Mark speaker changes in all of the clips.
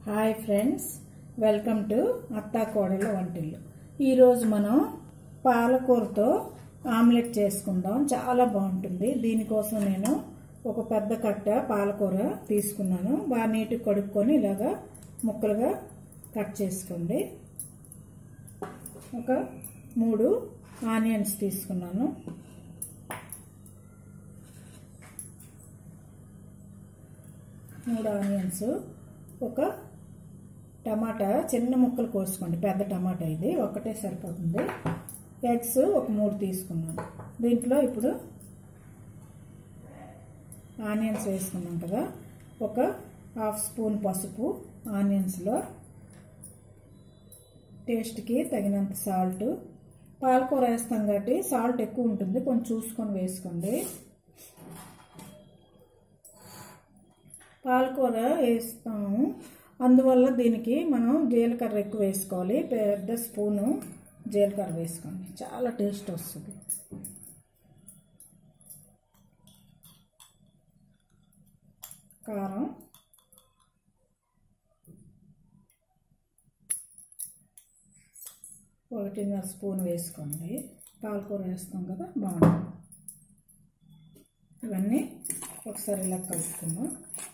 Speaker 1: hi friends welcome to అత్తా కోడల వంటిల్లు ఈరోజు మనం పాలకూరతో ఆమ్లెట్ చేసుకుందాం చాలా బాగుంటుంది దీనికోసం నేను ఒక పెద్ద కట్ట పాలకూర తీసుకున్నాను బాగా నీట్గా కడుక్కొని ఇలాగా ముక్కలుగా కట్ చేసుకోండి ఒక మూడు ఆనియన్స్ తీసుకున్నాను మూడు ఆనియన్స్ ఒక టమాటా చిన్న ముక్కలు కోసుకోండి పెద్ద టమాటా ఇది ఒకటే సరిపోతుంది ఎగ్స్ ఒక మూడు తీసుకున్నాను దీంట్లో ఇప్పుడు ఆనియన్స్ వేసుకున్నాం కదా ఒక హాఫ్ స్పూన్ పసుపు ఆనియన్స్లో టేస్ట్కి తగినంత సాల్ట్ పాలకూర వేస్తాం కాబట్టి సాల్ట్ ఎక్కువ ఉంటుంది కొంచెం చూసుకొని వేసుకోండి పాలకూర వేస్తాము అందువల్ల దీనికి మనం జీలకర్ర ఎక్కువ వేసుకోవాలి పెద్ద స్పూను జీలకర్ర వేసుకోండి చాలా టేస్ట్ వస్తుంది కారం ఒకటిన్నర స్పూన్ వేసుకోండి పాలకూర వేస్తాం కదా బాగుంటుంది ఇవన్నీ ఒకసారి ఇలా కలుపుకుందాం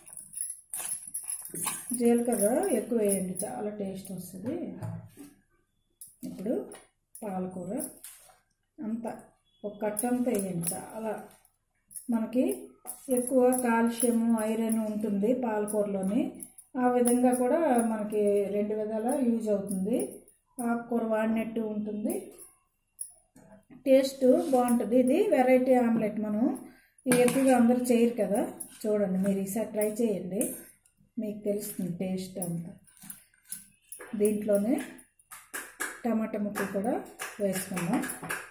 Speaker 1: జీలకర్ర ఎక్కువ వేయండి చాలా టేస్ట్ వస్తుంది ఇప్పుడు పాలకూర అంత ఒక కట్టంతా వేయండి చాలా మనకి ఎక్కువ కాల్షియం ఐరన్ ఉంటుంది పాలకూరలోని ఆ విధంగా కూడా మనకి రెండు విధాల యూజ్ అవుతుంది ఆకుకూర వాడినట్టు ఉంటుంది టేస్ట్ బాగుంటుంది ఇది వెరైటీ ఆమ్లెట్ మనం ఎక్కువగా అందరూ చేయరు కదా చూడండి మీరు ఈసారి ట్రై చేయండి మీకు తెలుస్తుంది టేస్ట్ అంతా దీంట్లోనే టమాటా ముక్కలు కూడా వేసుకుందాం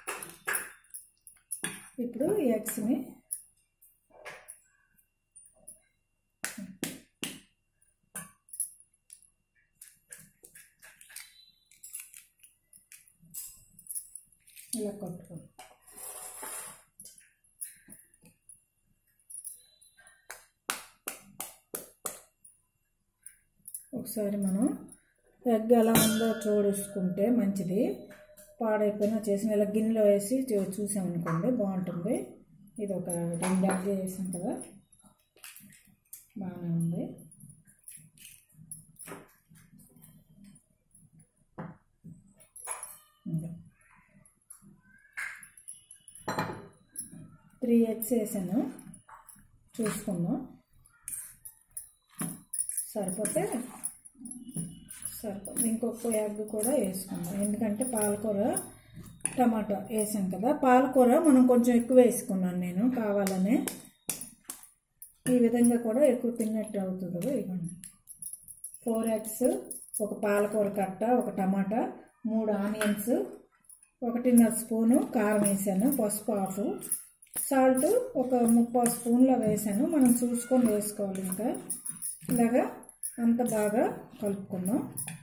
Speaker 1: ఇప్పుడు ఎగ్స్ని ఇలా కొట్టుకోండి ఒకసారి మనం ఎగ్ ఎలా ఉందో చూడేసుకుంటే మంచిది పాడైపోయినా చేసిన ఇలా గిన్నెలో వేసి చూ- చూసామనుకోండి బాగుంటుంది ఇది ఒక రెండు ఎగ్ వేసాం కదా బాగానే ఉంది ఇంకా త్రీ ఎగ్స్ వేసాను చూసుకుందాం సరిపోతే సరిపోతుంది ఇంకొక ఎగ్ కూడా వేసుకుందాం ఎందుకంటే పాలకూర టమాటా వేసాం కదా పాలకూర మనం కొంచెం ఎక్కువ వేసుకున్నాను నేను కావాలనే ఈ విధంగా కూడా ఎక్కువ తిన్నట్టు అవుతుంది కదా ఇవ్వండి ఫోర్ ఎగ్స్ ఒక పాలకూర కట్ట ఒక టమాటా మూడు ఆనియన్స్ ఒకటిన్నర స్పూను కారం వేసాను పసుపు ఆఫ్ సాల్ట్ ఒక ముప్పై స్పూన్లో వేసాను మనం చూసుకొని వేసుకోవాలి ఇంకా ఇలాగా అంత బాగా కలుపుకుందాం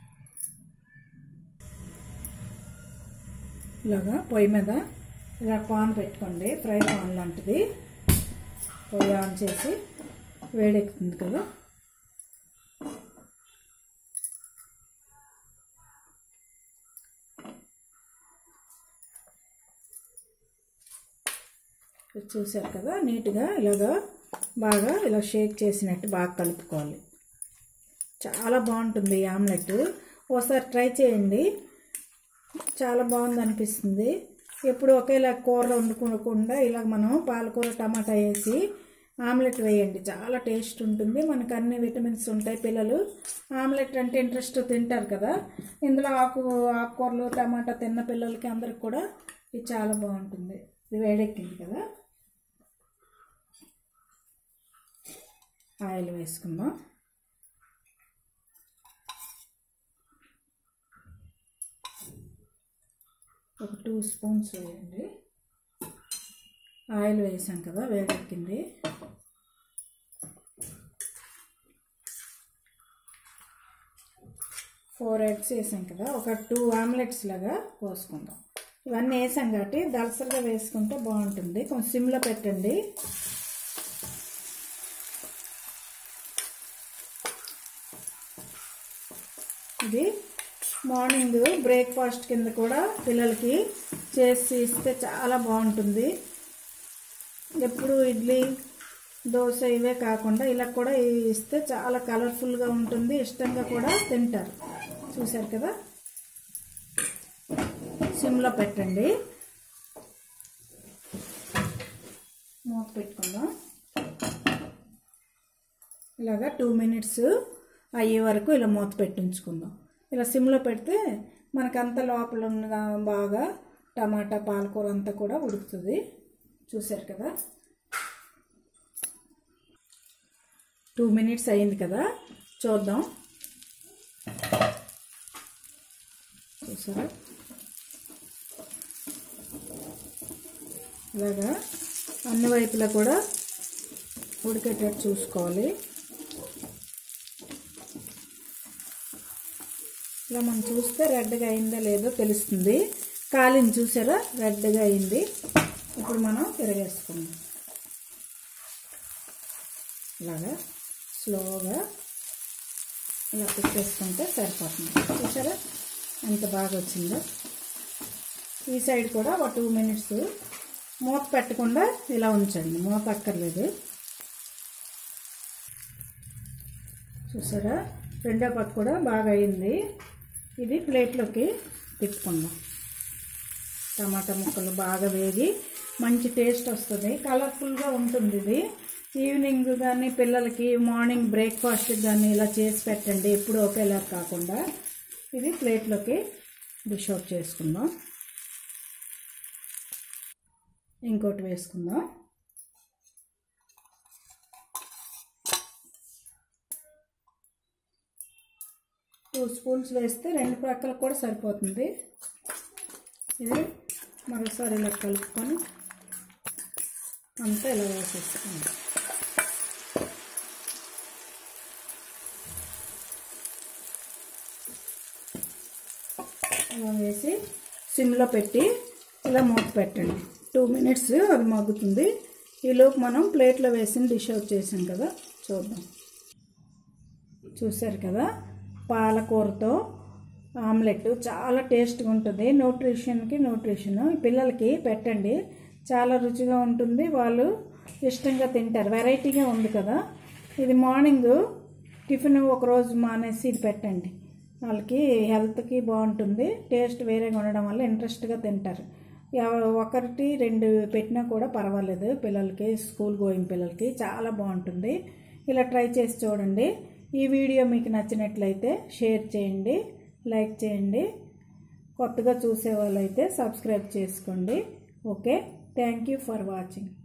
Speaker 1: ఇలాగా పొయ్యి మీద ఇలా పాన్ పెట్టుకోండి ఫ్రై పాన్ లాంటిది పొయ్యి ఆన్ చేసి వేడెక్కుతుంది కదా ఇది చూశారు కదా నీట్గా ఇలాగా బాగా ఇలా షేక్ చేసినట్టు బాగా కలుపుకోవాలి చాలా బాగుంటుంది ఈ ఆమ్లెట్ ఒకసారి ట్రై చేయండి చాలా బాగుంది అనిపిస్తుంది ఎప్పుడు ఒకేలా కూర వండుకోకుండా ఇలా మనం పాలకూర టమాటా వేసి ఆమ్లెట్ వేయండి చాలా టేస్ట్ ఉంటుంది మనకు అన్ని విటమిన్స్ ఉంటాయి పిల్లలు ఆమ్లెట్ అంటే ఇంట్రెస్ట్ తింటారు కదా ఇందులో ఆకు ఆకుకూరలు టమాటా తిన్న పిల్లలకి అందరికి కూడా ఇది చాలా బాగుంటుంది ఇది వేడెక్కింది కదా ఆయిల్ వేసుకుందాం ఒక టూ స్పూన్స్ వేయండి ఆయిల్ వేసాం కదా వేడెక్కింది ఫోర్ ఎగ్స్ వేసాం కదా ఒక టూ ఆమ్లెట్స్ లాగా పోసుకుందాం ఇవన్నీ వేసాం కాబట్టి దలసరిగా వేసుకుంటే బాగుంటుంది కొంచెం సిమ్లో పెట్టండి ఇది మార్నింగ్ బ్రేక్ఫాస్ట్ కింద కూడా పిల్లలకి చేసి ఇస్తే చాలా బాగుంటుంది ఎప్పుడు ఇడ్లీ దోశ ఇవే కాకుండా ఇలా కూడా ఇస్తే చాలా కలర్ఫుల్గా ఉంటుంది ఇష్టంగా కూడా తింటారు చూశారు కదా సిమ్లో పెట్టండి మూత పెట్టుకుందాం ఇలాగా టూ మినిట్స్ అయ్యే వరకు ఇలా మూత పెట్టి ఉంచుకుందాం ఇలా సిమ్లో పెడితే మనకంత లోపల ఉన్న బాగా టమాటా పాలకూర అంతా కూడా ఉడుకుతుంది చూశారు కదా టూ మినిట్స్ అయింది కదా చూద్దాం చూసారా ఇలాగా అన్ని వైపులా కూడా ఉడికేటట్టు చూసుకోవాలి ఇలా మనం చూస్తే రెడ్గా అయిందో లేదో తెలుస్తుంది కాలిని చూసారా రెడ్గా అయింది ఇప్పుడు మనం తిరగేసుకుందాం ఇలాగా స్లోగా ఇలా తిప్పేసుకుంటే సరిపోతుంది చూసారా ఎంత బాగా వచ్చిందో ఈ సైడ్ కూడా ఒక టూ మినిట్స్ మూత పెట్టకుండా ఇలా ఉంచండి మూత అక్కర్లేదు చూసారా రెండో పక్క కూడా బాగా అయింది ఇది ప్లేట్లోకి తిప్పుకుందాం టమాటా ముక్కలు బాగా వేగి మంచి టేస్ట్ వస్తుంది కలర్ఫుల్గా ఉంటుంది ఇది ఈవినింగ్ కానీ పిల్లలకి మార్నింగ్ బ్రేక్ఫాస్ట్ కానీ ఇలా చేసి పెట్టండి ఎప్పుడు ఒకేలా కాకుండా ఇది ప్లేట్లోకి డిష్ అవుట్ చేసుకుందాం ఇంకోటి వేసుకుందాం టూ స్పూన్స్ వేస్తే రెండు ప్రక్కలకు కూడా సరిపోతుంది ఇది మరోసారి ఇలా కలుపుకొని అంతా ఇలా వేసేసుకోండి ఇలా వేసి సిమ్లో పెట్టి ఇలా మూత పెట్టండి టూ మినిట్స్ అది మగ్గుతుంది ఈలోపు మనం ప్లేట్లో వేసి డిష్ అవుట్ చేసాం కదా చూద్దాం చూసారు కదా పాలకూరతో ఆమ్లెట్ చాలా టేస్ట్గా ఉంటుంది న్యూట్రిషన్కి న్యూట్రిషన్ పిల్లలకి పెట్టండి చాలా రుచిగా ఉంటుంది వాళ్ళు ఇష్టంగా తింటారు వెరైటీగా ఉంది కదా ఇది మార్నింగ్ టిఫిన్ ఒకరోజు మానేసి ఇది పెట్టండి వాళ్ళకి హెల్త్కి బాగుంటుంది టేస్ట్ వేరేగా ఉండడం వల్ల ఇంట్రెస్ట్గా తింటారు ఎవ- ఒకటి రెండు పెట్టినా కూడా పర్వాలేదు పిల్లలకి స్కూల్ గోయింగ్ పిల్లలకి చాలా బాగుంటుంది ఇలా ట్రై చేసి చూడండి ఈ వీడియో మీకు నచ్చినట్లయితే షేర్ చేయండి లైక్ చేయండి కొత్తగా చూసే వాళ్ళైతే సబ్స్క్రైబ్ చేసుకోండి okay thank you for watching